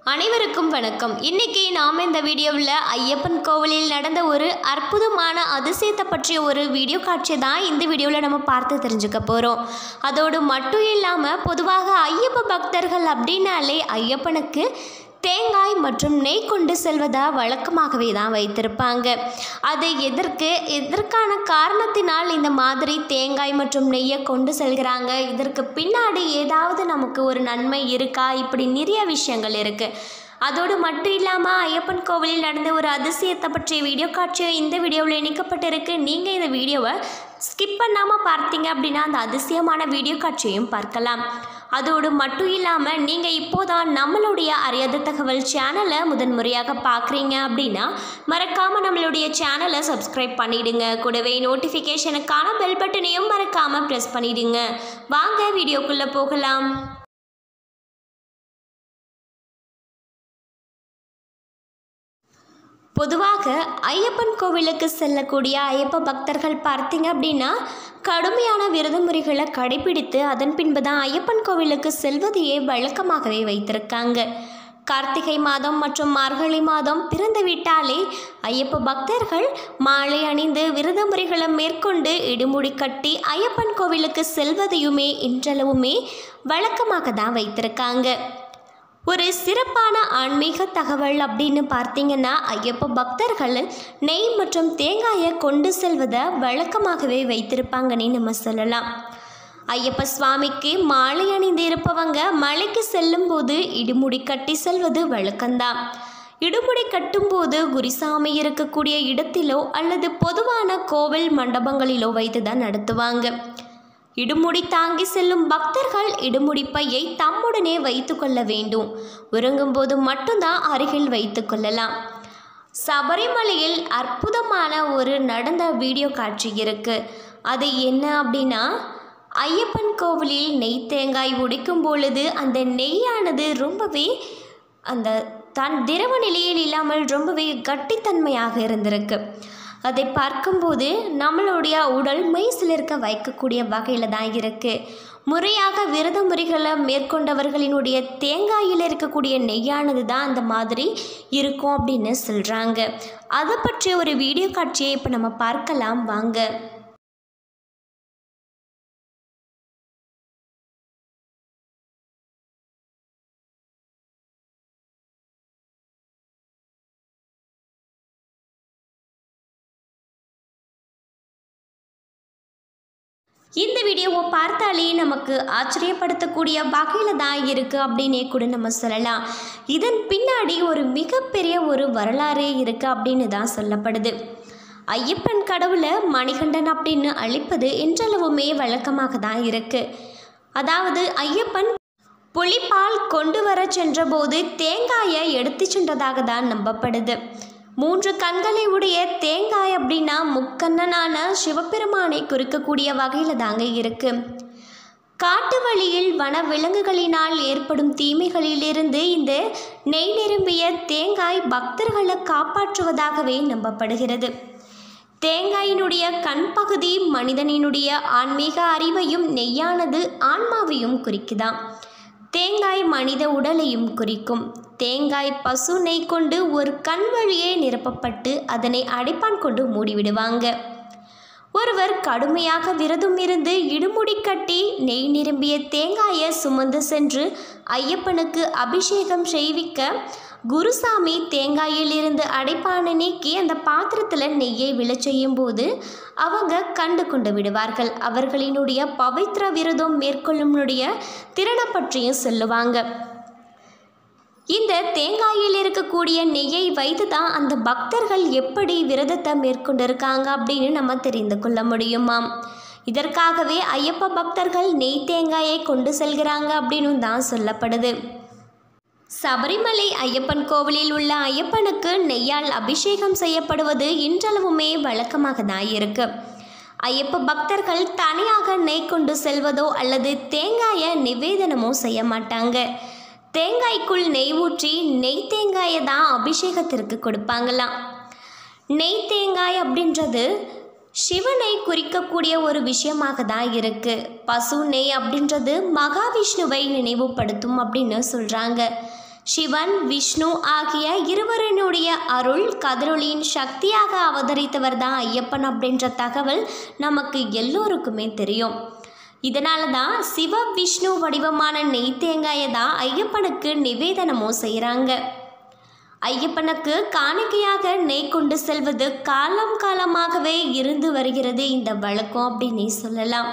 அனைவருக்கும் வணக்கம் இன்னைக்கு நாம் இந்த வீடியோவில் ஐயப்பன் கோவிலில் நடந்த ஒரு அற்புதமான அதிசயத்தை பற்றிய ஒரு வீடியோ காட்சி தான் இந்த வீடியோவில் நம்ம பார்த்து தெரிஞ்சுக்க போகிறோம் அதோடு மட்டும் இல்லாமல் பொதுவாக ஐயப்ப பக்தர்கள் அப்படின்னாலே ஐயப்பனுக்கு தேங்காய் மற்றும் நெய் கொண்டு செல்வதா வழக்கமாகவே தான் வைத்திருப்பாங்க அது எதற்கு எதற்கான காரணத்தினால் இந்த மாதிரி தேங்காய் மற்றும் நெய்யை கொண்டு செல்கிறாங்க இதற்கு பின்னாடி ஏதாவது நமக்கு ஒரு நன்மை இருக்கா இப்படி நிறைய விஷயங்கள் இருக்குது அதோடு மட்டும் இல்லாமல் ஐயப்பன் கோவிலில் நடந்த ஒரு அதிசயத்தை பற்றிய வீடியோ காட்சியும் இந்த வீடியோவில் இணைக்கப்பட்டிருக்கு நீங்கள் இந்த வீடியோவை ஸ்கிப் பண்ணாமல் பார்த்தீங்க அப்படின்னா அந்த அதிசயமான வீடியோ காட்சியையும் பார்க்கலாம் அதோடு மட்டும் இல்லாமல் நீங்கள் இப்போதான் நம்மளுடைய அறியாத தகவல் சேனலை முதன்முறையாக பார்க்குறீங்க அப்படின்னா மறக்காமல் நம்மளுடைய சேனலை சப்ஸ்கிரைப் பண்ணிடுங்க கூடவே நோட்டிஃபிகேஷனுக்கான பெல் பட்டனையும் மறக்காமல் ப்ரெஸ் பண்ணிடுங்க வாங்க வீடியோக்குள்ளே போகலாம் பொதுவாக ஐயப்பன் கோவிலுக்கு செல்லக்கூடிய ஐயப்ப பக்தர்கள் பார்த்தீங்க அப்படின்னா கடுமையான விரதமுறைகளை கடைபிடித்து அதன் பின்பு தான் ஐயப்பன் கோவிலுக்கு செல்வதையே வழக்கமாகவே வைத்திருக்காங்க கார்த்திகை மாதம் மற்றும் மார்கழி மாதம் பிறந்து விட்டாலே ஐயப்ப பக்தர்கள் மாலை அணிந்து விரத முறைகளை மேற்கொண்டு இடுமுடி கட்டி ஐயப்பன் கோவிலுக்கு செல்வதையுமே இன்றளவுமே வழக்கமாக தான் வைத்திருக்காங்க ஒரு சிறப்பான ஆன்மீக தகவல் அப்படின்னு பார்த்தீங்கன்னா ஐயப்ப பக்தர்கள் நெய் மற்றும் தேங்காயை கொண்டு செல்வதை வழக்கமாகவே வைத்திருப்பாங்கன்னு நம்ம சொல்லலாம் ஐயப்ப சுவாமிக்கு மாலை அணிந்து இருப்பவங்க மலைக்கு செல்லும்போது இடுமுடி கட்டி செல்வது வழக்கம்தான் இடுமுடி கட்டும்போது குருசாமி இருக்கக்கூடிய இடத்திலோ அல்லது பொதுவான கோவில் மண்டபங்களிலோ வைத்து தான் நடத்துவாங்க இடுமுடி தாங்கி செல்லும் பக்தர்கள் இடுமுடி பையை தம்முடனே வைத்து கொள்ள வேண்டும் உறங்கும்போது மட்டும்தான் அருகில் வைத்து கொள்ளலாம் சபரிமலையில் அற்புதமான ஒரு நடந்த வீடியோ காட்சி இருக்கு அது என்ன அப்படின்னா ஐயப்பன் கோவிலில் நெய் தேங்காய் உடைக்கும் பொழுது அந்த நெய்யானது ரொம்பவே அந்த தான் திரவ நிலையில் இல்லாமல் ரொம்பவே கட்டித்தன்மையாக இருந்திருக்கு அதை பார்க்கும்போது நம்மளுடைய உடல் மெய் சிலிர்க்க வைக்கக்கூடிய வகையில் தான் இருக்குது முறையாக விரத முறைகளை மேற்கொண்டவர்களினுடைய தேங்காயில் இருக்கக்கூடிய நெய்யானது தான் அந்த மாதிரி இருக்கும் அப்படின்னு சொல்கிறாங்க அதை பற்றிய ஒரு வீடியோ காட்சியை இப்போ நம்ம பார்க்கலாம் வாங்க இந்த வீடியோவை பார்த்தாலே நமக்கு ஆச்சரியப்படுத்தக்கூடிய வகையில் தான் இருக்குது அப்படின்னே கூட நம்ம சொல்லலாம் இதன் பின்னாடி ஒரு மிகப்பெரிய ஒரு வரலாறே இருக்குது அப்படின்னு தான் சொல்லப்படுது ஐயப்பன் கடவுளை மணிகண்டன் அப்படின்னு அழைப்பது இன்றளவுமே வழக்கமாக தான் இருக்குது அதாவது ஐயப்பன் புலிப்பால் கொண்டு வர சென்றபோது தேங்காயை எடுத்து சென்றதாக தான் நம்பப்படுது மூன்று கண்களை உடைய தேங்காய் அப்படின்னா முக்கண்ணனான சிவபெருமானை குறிக்கக்கூடிய வகையில் தாங்க இருக்கு காட்டு வழியில் வன விலங்குகளினால் ஏற்படும் தீமைகளிலிருந்து இந்த நெய் நிரம்பிய தேங்காய் பக்தர்களை காப்பாற்றுவதாகவே நம்பப்படுகிறது தேங்காயினுடைய கண் பகுதி மனிதனினுடைய ஆன்மீக அறிவையும் நெய்யானது ஆன்மாவையும் குறிக்குதாம் தேங்காய் மனித உடலையும் குறிக்கும் தேங்காய் பசு நெய் கொண்டு ஒரு கண் வழியே நிரப்பப்பட்டு அதனை அடைப்பான் கொண்டு மூடிவிடுவாங்க ஒருவர் கடுமையாக விரதம் இருந்து இடுமுடி கட்டி நெய் நிரம்பிய தேங்காயை சுமந்து சென்று ஐயப்பனுக்கு அபிஷேகம் செய்விக்க குருசாமி தேங்காயில் இருந்து அடைப்பானை நீக்கி அந்த பாத்திரத்தில் நெய்யை விழச் செய்யும் போது அவங்க கண்டு கொண்டு விடுவார்கள் அவர்களினுடைய பவித்ர விரதம் மேற்கொள்ளும்னுடைய திறனை பற்றியும் சொல்லுவாங்க இந்த தேங்காயில் இருக்கக்கூடிய நெய்யை வைத்து தான் அந்த பக்தர்கள் எப்படி விரதத்தை மேற்கொண்டிருக்காங்க அப்படின்னு நம்ம தெரிந்து கொள்ள முடியுமாம் இதற்காகவே ஐயப்ப பக்தர்கள் நெய் தேங்காயை கொண்டு செல்கிறாங்க அப்படின்னு தான் சொல்லப்படுது சபரிமலை ஐயப்பன் கோவிலில் உள்ள ஐயப்பனுக்கு நெய்யால் அபிஷேகம் செய்யப்படுவது இன்றளவுமே வழக்கமாக தான் இருக்கு ஐயப்ப பக்தர்கள் தனியாக நெய் கொண்டு செல்வதோ அல்லது தேங்காயை நிவேதனமோ செய்ய மாட்டாங்க தேங்காய்க்குள் நெய் ஊற்றி நெய் தேங்காயை தான் அபிஷேகத்திற்கு கொடுப்பாங்களாம் நெய் தேங்காய் அப்படின்றது சிவனை குறிக்கக்கூடிய ஒரு விஷயமாக தான் இருக்குது பசு நெய் அப்படின்றது மகாவிஷ்ணுவை நினைவுபடுத்தும் அப்படின்னு சொல்கிறாங்க சிவன் விஷ்ணு ஆகிய இருவரினுடைய அருள் கதிரொளியின் சக்தியாக அவதரித்தவர் தான் ஐயப்பன் அப்படின்ற தகவல் நமக்கு எல்லோருக்குமே தெரியும் இதனால தான் சிவ விஷ்ணு வடிவமான நெய் தேங்காயை தான் ஐயப்பனுக்கு நிவேதனமும் செய்கிறாங்க ஐயப்பனுக்கு காணிக்கையாக நெய் கொண்டு செல்வது காலம் காலமாகவே இருந்து வருகிறது இந்த வழக்கம் அப்படின்னே சொல்லலாம்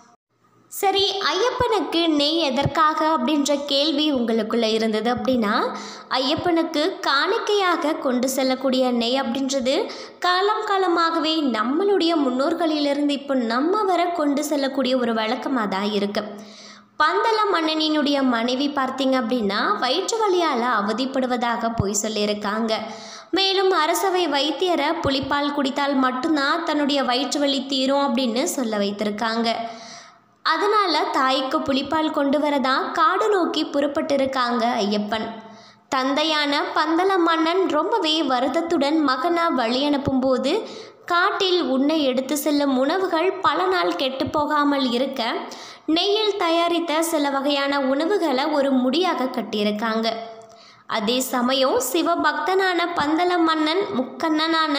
சரி ஐயப்பனுக்கு நெய் எதற்காக அப்படின்ற கேள்வி உங்களுக்குள்ள இருந்தது அப்படின்னா ஐயப்பனுக்கு காணிக்கையாக கொண்டு செல்லக்கூடிய நெய் அப்படின்றது காலம் காலமாகவே நம்மளுடைய முன்னோர்களிலிருந்து இப்போ நம்ம வர கொண்டு செல்லக்கூடிய ஒரு வழக்கமாக தான் இருக்கு பந்தல மன்னனினுடைய மனைவி பார்த்தீங்க அப்படின்னா வயிற்று வலியால் அவதிப்படுவதாக போய் சொல்லியிருக்காங்க மேலும் அரசவை வைத்தியரை புலிப்பால் குடித்தால் மட்டும்தான் தன்னுடைய வயிற்று வலி தீரும் அப்படின்னு சொல்ல வைத்திருக்காங்க அதனால தாய்க்கு புலிப்பால் கொண்டு வரதான் காடு நோக்கி புறப்பட்டிருக்காங்க ஐயப்பன் தந்தையான பந்தல மன்னன் ரொம்பவே வருத்தத்துடன் மகனா வழி அனுப்பும்போது காட்டில் உன்னை எடுத்து செல்லும் உணவுகள் பல நாள் கெட்டு போகாமல் இருக்க நெய்யில் தயாரித்த சில வகையான உணவுகளை ஒரு முடியாக கட்டியிருக்காங்க அதே சமயம் சிவபக்தனான பந்தல மன்னன் முக்கண்ணனான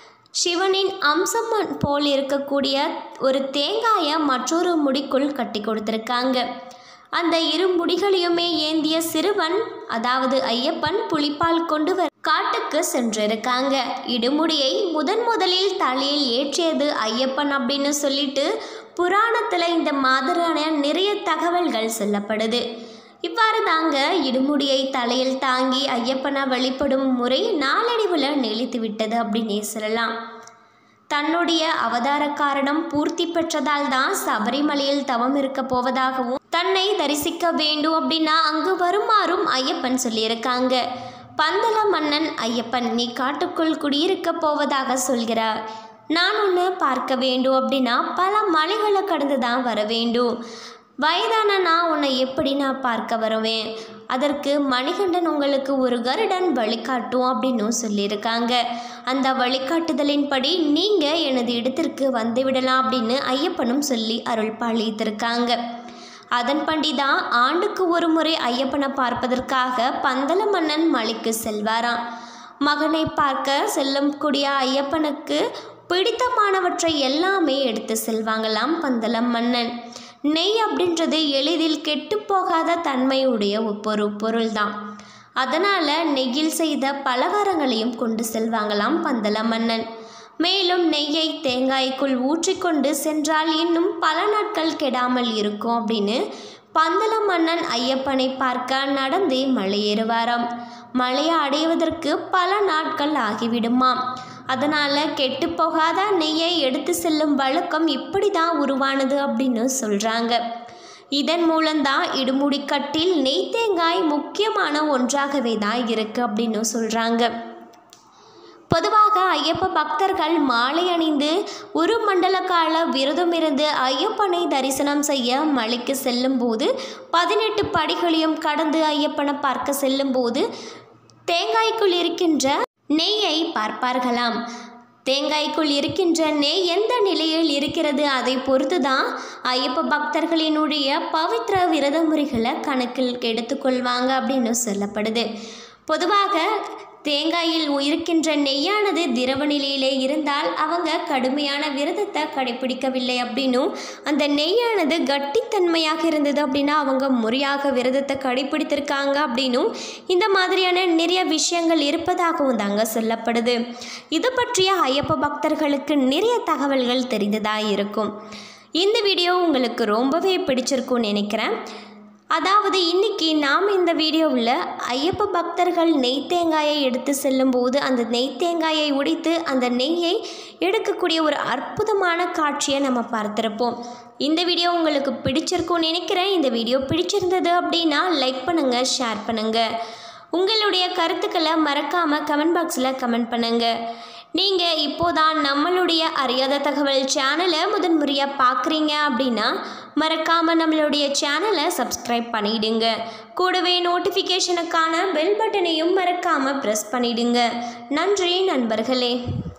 சிவனின் அம்சம் போல் இருக்கக்கூடிய ஒரு தேங்காயை மற்றொரு முடிக்குள் கட்டி கொடுத்துருக்காங்க அந்த இரு முடிகளையுமே ஏந்திய சிறுவன் அதாவது ஐயப்பன் புலிப்பால் கொண்டு வர காட்டுக்கு சென்றிருக்காங்க இடுமுடியை முதன் முதலில் தலையில் ஏற்றியது ஐயப்பன் அப்படின்னு சொல்லிட்டு புராணத்தில் இந்த மாதிரியான நிறைய தகவல்கள் சொல்லப்படுது இவ்வாறு தாங்க இடுமுடியை தலையில் தாங்கி ஐயப்பனை வழிபடும் முறை நாளடைவில் நெளித்து விட்டது அப்படின்னே சொல்லலாம் தன்னுடைய அவதார காரணம் பூர்த்தி பெற்றதால் தான் சபரிமலையில் தவம் இருக்க போவதாகவும் தன்னை தரிசிக்க வேண்டும் அப்படின்னா அங்கு வருமாறும் ஐயப்பன் சொல்லியிருக்காங்க பந்தல மன்னன் ஐயப்பன் நீ காட்டுக்குள் குடியிருக்க போவதாக சொல்கிறார் நான் உன்னை பார்க்க வேண்டும் அப்படின்னா பல மலைகளை கடந்து தான் வர வேண்டும் வயதான நான் உன்னை எப்படி நான் பார்க்க வருவேன் அதற்கு மணிகண்டன் உங்களுக்கு ஒரு கருடன் வழிகாட்டும் அப்படின்னும் சொல்லியிருக்காங்க அந்த வழிகாட்டுதலின்படி நீங்கள் எனது இடத்திற்கு வந்து விடலாம் அப்படின்னு ஐயப்பனும் சொல்லி அருள் பாலித்திருக்காங்க அதன்படி தான் ஆண்டுக்கு ஒரு முறை ஐயப்பனை பார்ப்பதற்காக பந்தல மன்னன் மலைக்கு செல்வாராம் மகனை பார்க்க செல்லக்கூடிய ஐயப்பனுக்கு பிடித்தமானவற்றை எல்லாமே எடுத்து செல்வாங்களாம் பந்தலம் மன்னன் நெய் அப்படின்றது எளிதில் கெட்டுப்போகாத தன்மையுடைய ஒரு பொருள் தான் அதனால் நெய்யில் செய்த பலகாரங்களையும் கொண்டு செல்வாங்களாம் பந்தல மன்னன் மேலும் நெய்யை தேங்காய்க்குள் ஊற்றிக்கொண்டு சென்றால் இன்னும் பல நாட்கள் கெடாமல் இருக்கும் அப்படின்னு பந்தல மன்னன் ஐயப்பனை பார்க்க நடந்தே மலையேறுவாராம் மலையை அடைவதற்கு பல நாட்கள் ஆகிவிடுமாம் அதனால் கெட்டுப்போகாத நெய்யை எடுத்து செல்லும் வழக்கம் இப்படி தான் உருவானது அப்படின்னு சொல்கிறாங்க இதன் மூலம்தான் இடுமுடிக்கட்டில் நெய் தேங்காய் முக்கியமான ஒன்றாகவே தான் இருக்குது அப்படின்னு சொல்கிறாங்க பொதுவாக ஐயப்ப பக்தர்கள் மாலை அணிந்து ஒரு மண்டல கால விரதம் இருந்து ஐயப்பனை தரிசனம் செய்ய மலைக்கு செல்லும்போது பதினெட்டு படிகளையும் கடந்து ஐயப்பனை பார்க்க செல்லும்போது தேங்காய்க்குள் இருக்கின்ற நெய்யை பார்ப்பார்களாம் தேங்காய்க்குள் இருக்கின்ற நெய் எந்த நிலையில் இருக்கிறது அதை பொறுத்து தான் ஐயப்ப பக்தர்களினுடைய பவித்ர விரத முறைகளை கணக்கில் எடுத்துக்கொள்வாங்க அப்படின்னு சொல்லப்படுது பொதுவாக தேங்காயில் இருக்கின்ற நெய்யானது திரவ நிலையிலே இருந்தால் அவங்க கடுமையான விரதத்தை கடைபிடிக்கவில்லை அப்படின்னும் அந்த நெய்யானது கட்டித்தன்மையாக இருந்தது அப்படின்னா அவங்க முறையாக விரதத்தை கடைபிடித்திருக்காங்க அப்படின்னும் இந்த மாதிரியான நிறைய விஷயங்கள் இருப்பதாகவும் தாங்க சொல்லப்படுது இது பற்றிய ஐயப்ப பக்தர்களுக்கு நிறைய தகவல்கள் தெரிந்ததாக இருக்கும் இந்த வீடியோ உங்களுக்கு ரொம்பவே பிடிச்சிருக்கும்னு நினைக்கிறேன் அதாவது இன்னைக்கு நாம் இந்த வீடியோவில் ஐயப்ப பக்தர்கள் நெய் தேங்காயை எடுத்து செல்லும்போது அந்த நெய் தேங்காயை உடைத்து அந்த நெய்யை எடுக்கக்கூடிய ஒரு அற்புதமான காட்சியை நம்ம பார்த்துருப்போம் இந்த வீடியோ உங்களுக்கு பிடிச்சிருக்கும்னு நினைக்கிறேன் இந்த வீடியோ பிடிச்சிருந்தது அப்படின்னா லைக் பண்ணுங்கள் ஷேர் பண்ணுங்கள் உங்களுடைய கருத்துக்களை மறக்காமல் கமெண்ட் பாக்ஸில் கமெண்ட் பண்ணுங்கள் நீங்கள் இப்போதான் நம்மளுடைய அறியாத தகவல் சேனலை முதன்முறையாக பார்க்குறீங்க அப்படின்னா மறக்காமல் நம்மளுடைய சேனலை சப்ஸ்கிரைப் பண்ணிடுங்க கூடவே நோட்டிஃபிகேஷனுக்கான பெல் பட்டனையும் மறக்காமல் ப்ரெஸ் பண்ணிடுங்க நன்றி நண்பர்களே